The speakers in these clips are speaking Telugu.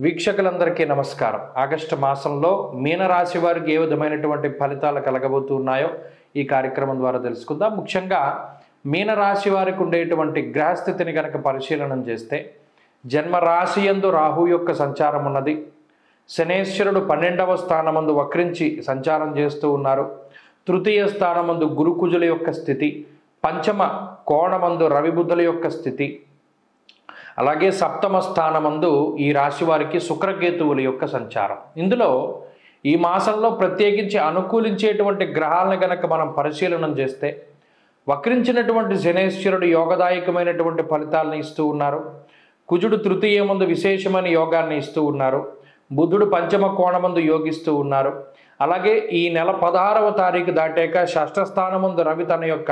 వీక్షకులందరికీ నమస్కారం ఆగస్టు మాసంలో మీనరాశి వారికి ఏ విధమైనటువంటి ఫలితాలు కలగబోతున్నాయో ఈ కార్యక్రమం ద్వారా తెలుసుకుందాం ముఖ్యంగా మీనరాశి వారికి ఉండేటువంటి గ్రహస్థితిని కనుక పరిశీలనం చేస్తే జన్మరాశి యందు రాహు యొక్క సంచారం ఉన్నది శనేశ్వరుడు పన్నెండవ స్థానమందు వక్రించి సంచారం చేస్తూ ఉన్నారు తృతీయ స్థానమందు గురుకుజుల యొక్క స్థితి పంచమ కోణమందు రవిబుద్ధుల యొక్క స్థితి అలాగే సప్తమ స్థానమందు ఈ రాశి వారికి శుక్రకేతువుల యొక్క సంచారం ఇందులో ఈ మాసంలో ప్రత్యేకించి అనుకూలించేటువంటి గ్రహాలను గనక మనం పరిశీలనం చేస్తే వక్రించినటువంటి శనేశ్వరుడు యోగదాయకమైనటువంటి ఫలితాలను ఇస్తూ ఉన్నారు కుజుడు తృతీయ ముందు విశేషమైన యోగాన్ని ఇస్తూ ఉన్నారు బుధుడు పంచమ కోణమందు యోగిస్తూ ఉన్నారు అలాగే ఈ నెల పదహారవ తారీఖు దాటాక షష్ఠ స్థానమందు రవి తన యొక్క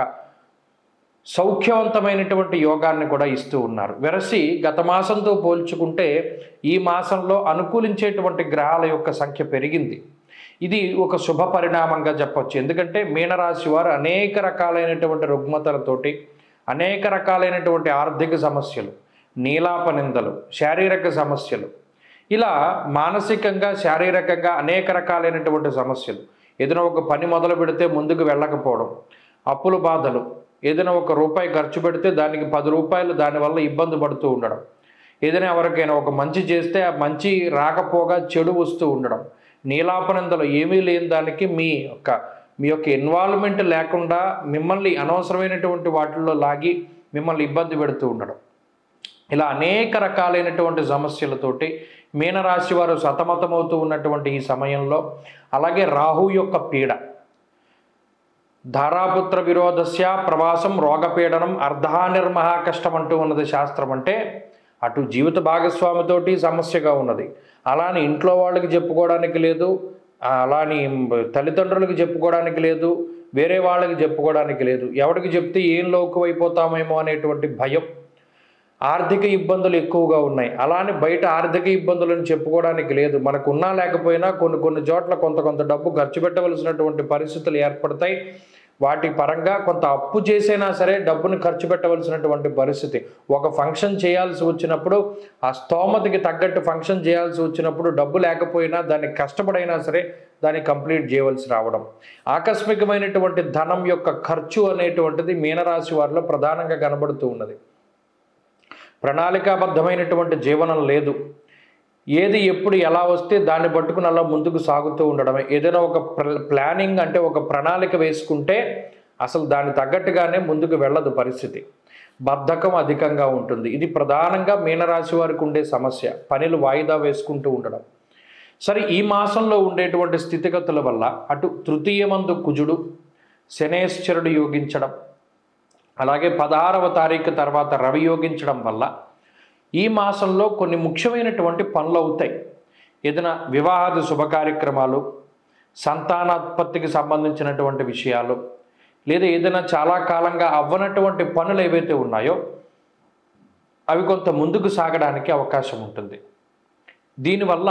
సౌఖ్యవంతమైనటువంటి యోగాన్ని కూడా ఇస్తూ ఉన్నారు వెరసి గత మాసంతో పోల్చుకుంటే ఈ మాసంలో అనుకూలించేటువంటి గ్రహాల యొక్క సంఖ్య పెరిగింది ఇది ఒక శుభ పరిణామంగా చెప్పొచ్చు ఎందుకంటే మీనరాశి వారు అనేక రకాలైనటువంటి రుగ్మతలతోటి అనేక రకాలైనటువంటి ఆర్థిక సమస్యలు నీలాప నిందలు శారీరక సమస్యలు ఇలా మానసికంగా శారీరకంగా అనేక రకాలైనటువంటి సమస్యలు ఏదైనా ఒక పని మొదలు పెడితే ముందుకు వెళ్ళకపోవడం అప్పుల బాధలు ఏదైనా ఒక రూపాయి ఖర్చు పెడితే దానికి పది రూపాయలు దానివల్ల ఇబ్బంది పడుతూ ఉండడం ఏదైనా ఎవరికైనా ఒక మంచి చేస్తే ఆ మంచి రాకపోగా చెడు వస్తూ ఉండడం నీలాపనందలో ఏమీ లేని దానికి మీ యొక్క మీ యొక్క ఇన్వాల్వ్మెంట్ లేకుండా మిమ్మల్ని అనవసరమైనటువంటి వాటిల్లో లాగి మిమ్మల్ని ఇబ్బంది పెడుతూ ఉండడం ఇలా అనేక రకాలైనటువంటి సమస్యలతోటి మీనరాశి వారు సతమతమవుతూ ఉన్నటువంటి ఈ సమయంలో అలాగే రాహు యొక్క పీడ ధారాపుత్ర విరోధస్య ప్రవాసం రోగపీడనం అర్ధానిర్మహ కష్టం అంటూ ఉన్నది శాస్త్రం అంటే అటు జీవిత భాగస్వామితోటి సమస్యగా ఉన్నది అలాని ఇంట్లో వాళ్ళకి చెప్పుకోవడానికి లేదు ఆ, అలాని తల్లిదండ్రులకు చెప్పుకోవడానికి లేదు వేరే వాళ్ళకి చెప్పుకోవడానికి లేదు ఎవరికి చెప్తే ఏం లోకువైపోతామేమో అనేటువంటి భయం ఆర్థిక ఇబ్బందులు ఎక్కువగా ఉన్నాయి అలానే బయట ఆర్థిక ఇబ్బందులను చెప్పుకోవడానికి లేదు మనకు ఉన్నా లేకపోయినా కొన్ని కొన్ని చోట్ల కొంత కొంత డబ్బు ఖర్చు పెట్టవలసినటువంటి పరిస్థితులు ఏర్పడతాయి వాటి పరంగా కొంత అప్పు చేసైనా సరే డబ్బును ఖర్చు పెట్టవలసినటువంటి పరిస్థితి ఒక ఫంక్షన్ చేయాల్సి వచ్చినప్పుడు ఆ స్తోమతకి తగ్గట్టు ఫంక్షన్ చేయాల్సి వచ్చినప్పుడు డబ్బు లేకపోయినా దాన్ని కష్టపడైనా సరే దాన్ని కంప్లీట్ చేయవలసి రావడం ఆకస్మికమైనటువంటి ధనం యొక్క ఖర్చు అనేటువంటిది మీనరాశి వారిలో ప్రధానంగా కనబడుతూ ఉన్నది ప్రణాళికాబద్ధమైనటువంటి జీవనం లేదు ఏది ఎప్పుడు ఎలా వస్తే దాన్ని పట్టుకుని అలా ముందుకు సాగుతూ ఉండడమే ఏదైనా ఒక ప్ర- ప్లానింగ్ అంటే ఒక ప్రణాళిక వేసుకుంటే అసలు దాని తగ్గట్టుగానే ముందుకు వెళ్ళదు పరిస్థితి బద్ధకం అధికంగా ఉంటుంది ఇది ప్రధానంగా మీనరాశి వారికి ఉండే సమస్య పనులు వాయిదా వేసుకుంటూ ఉండడం సరే ఈ మాసంలో ఉండేటువంటి స్థితిగతుల వల్ల అటు తృతీయమందు కుజుడు శనేశ్వరుడు యోగించడం అలాగే పదహారవ తారీఖు తర్వాత రవి యోగించడం వల్ల ఈ మాసంలో కొన్ని ముఖ్యమైనటువంటి పనులు అవుతాయి ఏదైనా వివాహాది శుభ కార్యక్రమాలు సంతానోత్పత్తికి సంబంధించినటువంటి విషయాలు లేదా ఏదైనా చాలా కాలంగా అవ్వనటువంటి పనులు ఏవైతే ఉన్నాయో అవి కొంత ముందుకు సాగడానికి అవకాశం ఉంటుంది దీనివల్ల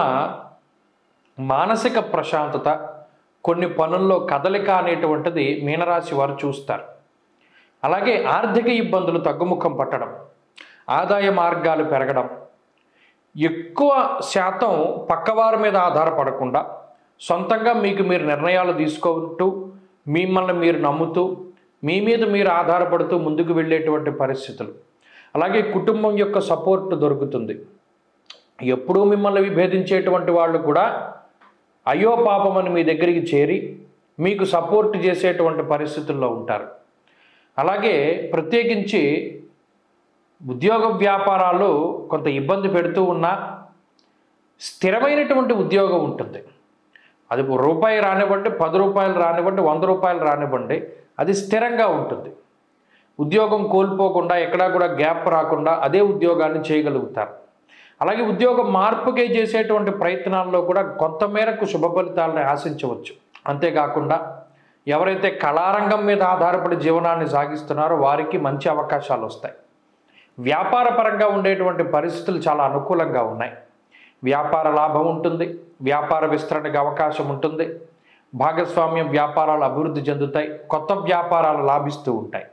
మానసిక ప్రశాంతత కొన్ని పనుల్లో కదలిక అనేటువంటిది మీనరాశి వారు చూస్తారు అలాగే ఆర్థిక ఇబ్బందులు తగ్గుముఖం పట్టడం ఆదాయ మార్గాలు పెరగడం ఎక్కువ శాతం పక్కవారి మీద ఆధారపడకుండా సొంతంగా మీకు మీరు నిర్ణయాలు తీసుకుంటూ మిమ్మల్ని మీరు నమ్ముతూ మీ మీద మీరు ఆధారపడుతూ ముందుకు వెళ్ళేటువంటి పరిస్థితులు అలాగే కుటుంబం యొక్క సపోర్ట్ దొరుకుతుంది ఎప్పుడూ మిమ్మల్ని విభేదించేటువంటి వాళ్ళు కూడా అయ్యో పాపమని మీ దగ్గరికి చేరి మీకు సపోర్ట్ చేసేటువంటి పరిస్థితుల్లో ఉంటారు అలాగే ప్రత్యేకించి ఉద్యోగ వ్యాపారాలు కొంత ఇబ్బంది పెడుతూ ఉన్నా స్థిరమైనటువంటి ఉద్యోగం ఉంటుంది అది రూపాయి రానివ్వండి పది రూపాయలు రానివ్వండి వంద రూపాయలు రానివ్వండి అది స్థిరంగా ఉంటుంది ఉద్యోగం కోల్పోకుండా ఎక్కడా కూడా గ్యాప్ రాకుండా అదే ఉద్యోగాన్ని చేయగలుగుతారు అలాగే ఉద్యోగం మార్పుకే చేసేటువంటి ప్రయత్నాల్లో కూడా కొంత మేరకు శుభ ఫలితాలను ఆశించవచ్చు అంతేకాకుండా ఎవరైతే కళారంగం మీద ఆధారపడి జీవనాన్ని సాగిస్తున్నారో వారికి మంచి అవకాశాలు వస్తాయి వ్యాపార పరంగా ఉండేటువంటి పరిస్థితులు చాలా అనుకూలంగా ఉన్నాయి వ్యాపార లాభం ఉంటుంది వ్యాపార విస్తరణకు అవకాశం ఉంటుంది భాగస్వామ్యం వ్యాపారాలు అభివృద్ధి చెందుతాయి కొత్త వ్యాపారాలు లాభిస్తూ ఉంటాయి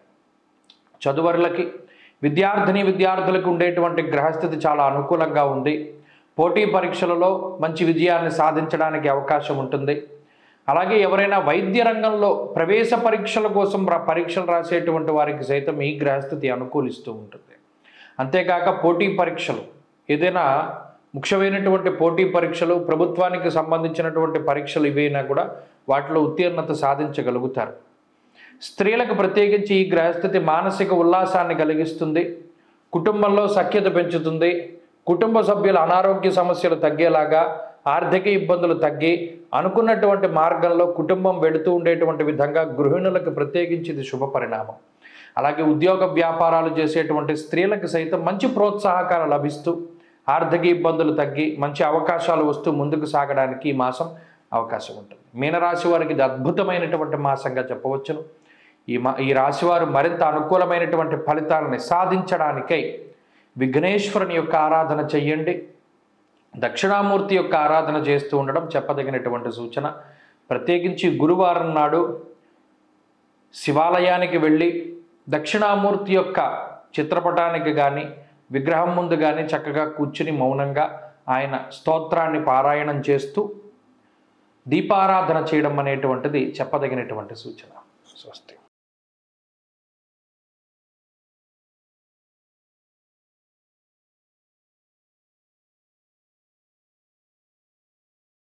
చదువరులకి విద్యార్థిని విద్యార్థులకు ఉండేటువంటి గ్రహస్థితి చాలా అనుకూలంగా ఉంది పోటీ పరీక్షలలో మంచి విజయాన్ని సాధించడానికి అవకాశం ఉంటుంది అలాగే ఎవరైనా వైద్య రంగంలో ప్రవేశ పరీక్షల కోసం రా- పరీక్షలు రాసేటువంటి వారికి సైతం ఈ గ్రహస్థితి అనుకూలిస్తూ ఉంటుంది అంతేకాక పోటీ పరీక్షలు ఏదైనా ముఖ్యమైనటువంటి పోటీ పరీక్షలు ప్రభుత్వానికి సంబంధించినటువంటి పరీక్షలు ఇవైనా కూడా వాటిలో ఉత్తీర్ణత సాధించగలుగుతారు స్త్రీలకు ప్రత్యేకించి ఈ గ్రహస్థితి మానసిక ఉల్లాసాన్ని కలిగిస్తుంది కుటుంబంలో సఖ్యత పెంచుతుంది కుటుంబ సభ్యుల అనారోగ్య సమస్యలు తగ్గేలాగా ఆర్థిక ఇబ్బందులు తగ్గి అనుకున్నటువంటి మార్గంలో కుటుంబం వెళుతూ ఉండేటువంటి విధంగా గృహిణులకు ప్రత్యేకించి ఇది శుభ పరిణామం అలాగే ఉద్యోగ వ్యాపారాలు చేసేటువంటి స్త్రీలకు సైతం మంచి ప్రోత్సాహకాలు లభిస్తూ ఆర్థిక ఇబ్బందులు తగ్గి మంచి అవకాశాలు వస్తూ ముందుకు సాగడానికి ఈ మాసం అవకాశం ఉంటుంది మీనరాశి వారికి ఇది అద్భుతమైనటువంటి మాసంగా చెప్పవచ్చును ఈ మా ఈ రాశివారు మరింత అనుకూలమైనటువంటి ఫలితాలని సాధించడానికై విఘ్నేశ్వరుని యొక్క ఆరాధన చెయ్యండి దక్షిణామూర్తి యొక్క ఆరాధన చేస్తూ ఉండడం చెప్పదగినటువంటి సూచన ప్రత్యేకించి గురువారం నాడు శివాలయానికి వెళ్ళి దక్షిణామూర్తి యొక్క చిత్రపటానికి కానీ విగ్రహం ముందు కానీ చక్కగా కూర్చుని మౌనంగా ఆయన స్తోత్రాన్ని పారాయణం చేస్తూ దీపారాధన చేయడం అనేటువంటిది చెప్పదగినటువంటి సూచన స్వస్తి